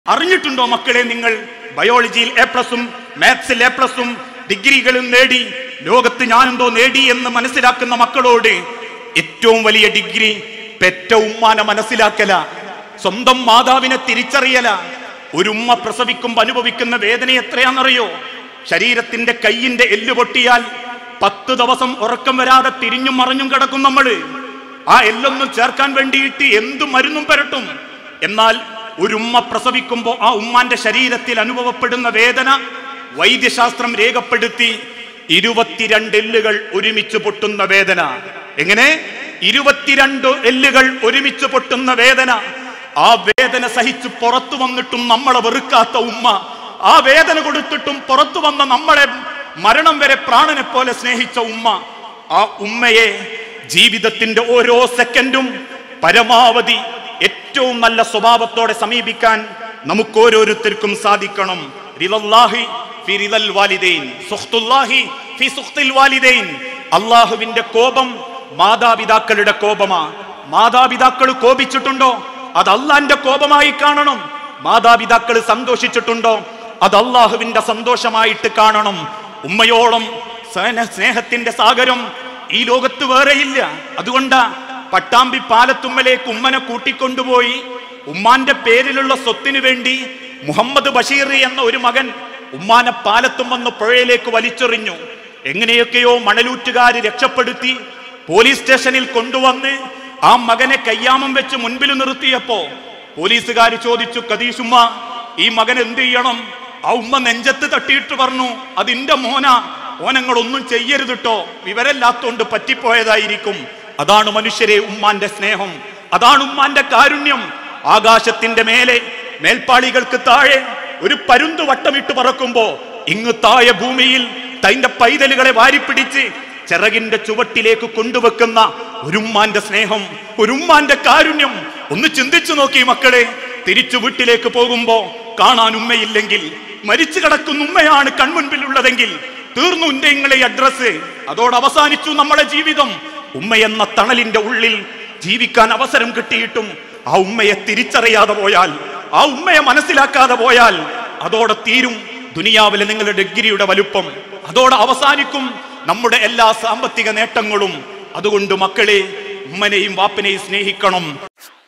അറിഞ്ഞിട്ടുണ്ടോ മക്കളെ നിങ്ങൾ ബയോളജിയിൽ എ പ്ലസും മാത്സിൽ എ പ്ലസും ഡിഗ്രികളും നേടി ലോകത്ത് ഞാനെന്തോ നേടി എന്ന് മനസ്സിലാക്കുന്ന മക്കളോട് ഏറ്റവും വലിയ ഡിഗ്രി പെറ്റ ഉമ്മാനെ മനസ്സിലാക്കല സ്വന്തം മാതാവിനെ തിരിച്ചറിയല ഒരു ഉമ്മ പ്രസവിക്കുമ്പോൾ അനുഭവിക്കുന്ന വേദന എത്രയാണെന്നറിയോ ശരീരത്തിന്റെ കയ്യിന്റെ എല്ല് പൊട്ടിയാൽ പത്ത് ദിവസം ഉറക്കം വരാതെ തിരിഞ്ഞും മറിഞ്ഞും കിടക്കും നമ്മള് ആ എല്ലൊന്നും ചേർക്കാൻ വേണ്ടിയിട്ട് എന്തു മരുന്നും പുരട്ടും എന്നാൽ ഒരു ഉമ്മ പ്രസവിക്കുമ്പോൾ ആ ഉമ്മാന്റെ ശരീരത്തിൽ അനുഭവപ്പെടുന്ന വേദന വൈദ്യശാസ്ത്രം രേഖപ്പെടുത്തി ഇരുപത്തിരണ്ട് എല്ലുകൾ ഒരുമിച്ച് പൊട്ടുന്ന വേദന എങ്ങനെ ഇരുപത്തിരണ്ട് എല്ലുകൾ ഒരുമിച്ച് പൊട്ടുന്ന വേദന ആ വേദന സഹിച്ച് പുറത്തു വന്നിട്ടും നമ്മളെ വെറുക്കാത്ത ഉമ്മ ആ വേദന കൊടുത്തിട്ടും പുറത്തു വന്ന നമ്മളെ മരണം വരെ പ്രാണനെ പോലെ സ്നേഹിച്ച ഉമ്മ ആ ഉമ്മയെ ജീവിതത്തിന്റെ ഓരോ സെക്കൻഡും പരമാവധി ഏറ്റവും നല്ല സ്വഭാവത്തോടെ സമീപിക്കാൻ നമുക്ക് ഓരോരുത്തർക്കും സാധിക്കണം റിളല്ലാഹി ഫി റിളൽ വാലിദൈൻ സുഖ്തുല്ലാഹി ഫി സുഖ്തിൽ വാലിദൈൻ അള്ളാഹുവിന്റെ കോപം മാതാപിതാക്കളുടെ കോപമാ മാതാപിതാക്കൾ കോപിച്ചിട്ടുണ്ടോ അത് അള്ളാന്റെ കോപമായി കാണണം മാതാപിതാക്കൾ സന്തോഷിച്ചിട്ടുണ്ടോ അത് അള്ളാഹുവിന്റെ സന്തോഷമായിട്ട് കാണണം ഉമ്മയോളം സ്നേഹ- സ്നേഹത്തിന്റെ സാഗരം ഈ ലോകത്ത് വേറെയില്ല അതുകൊണ്ടാ പട്ടാമ്പി പാലത്തുമ്മലേക്ക് ഉമ്മനെ കൂട്ടിക്കൊണ്ടുപോയി ഉമ്മാന്റെ പേരിലുള്ള സ്വത്തിനു വേണ്ടി മുഹമ്മദ് ബഷീർ എന്ന ഒരു മകൻ ഉമ്മാനെ പാലത്തും വന്ന് പുഴയിലേക്ക് വലിച്ചെറിഞ്ഞു എങ്ങനെയൊക്കെയോ മണലൂറ്റുകാര് രക്ഷപ്പെടുത്തി പോലീസ് സ്റ്റേഷനിൽ കൊണ്ടുവന്ന് ആ മകനെ കയ്യാമം വെച്ച് മുൻപിൽ നിർത്തിയപ്പോ പോലീസുകാർ ചോദിച്ചു കതീഷുമ്മ ഈ മകൻ എന്ത് ചെയ്യണം ആ ഉമ്മ നെഞ്ചത്ത് തട്ടിയിട്ട് പറഞ്ഞു അതിന്റെ മോന ഓനങ്ങളൊന്നും ചെയ്യരുതിട്ടോ വിവരമില്ലാത്തോണ്ട് പറ്റിപ്പോയതായിരിക്കും അതാണ് മനുഷ്യരെ ഉമ്മാന്റെ സ്നേഹം അതാണ് ഉമ്മാന്റെ കാരുണ്യം ആകാശത്തിന്റെ മേലെ മേൽപ്പാളികൾക്ക് താഴെ ഒരു പരുന്ത് വട്ടമിട്ട് പറക്കുമ്പോ ഇങ്ങ് താഴെ ഭൂമിയിൽ തന്റെ പൈതലുകളെ വാരിപ്പിടിച്ച് ചിറകിന്റെ ചുവട്ടിലേക്ക് കൊണ്ടുവെക്കുന്ന ഒരു ഉമ്മാന്റെ സ്നേഹം ഒരു ഉമ്മാന്റെ കാരുണ്യം ഒന്ന് ചിന്തിച്ചു നോക്കി മക്കളെ തിരിച്ചു വീട്ടിലേക്ക് പോകുമ്പോ കാണാൻ ഉമ്മയില്ലെങ്കിൽ മരിച്ചു കിടക്കുന്ന ഉമ്മയാണ് കൺമുൻപിലുള്ളതെങ്കിൽ തീർന്നു ഉന്റെ ഇങ്ങളെ അഡ്രസ് അതോടെ അവസാനിച്ചു നമ്മളെ ജീവിതം ഉമ്മ എന്ന തണലിന്റെ ഉള്ളിൽ ജീവിക്കാൻ അവസരം കിട്ടിയിട്ടും ആ ഉമ്മയെ തിരിച്ചറിയാതെ പോയാൽ ആ ഉമ്മയെ മനസ്സിലാക്കാതെ പോയാൽ അതോടെ തീരും ദുനിയാവിലെ നിങ്ങളുടെ ഡിഗ്രിയുടെ വലുപ്പം അതോടെ അവസാനിക്കും നമ്മുടെ എല്ലാ സാമ്പത്തിക നേട്ടങ്ങളും അതുകൊണ്ട് മക്കളെ ഉമ്മനെയും വാപ്പനെയും സ്നേഹിക്കണം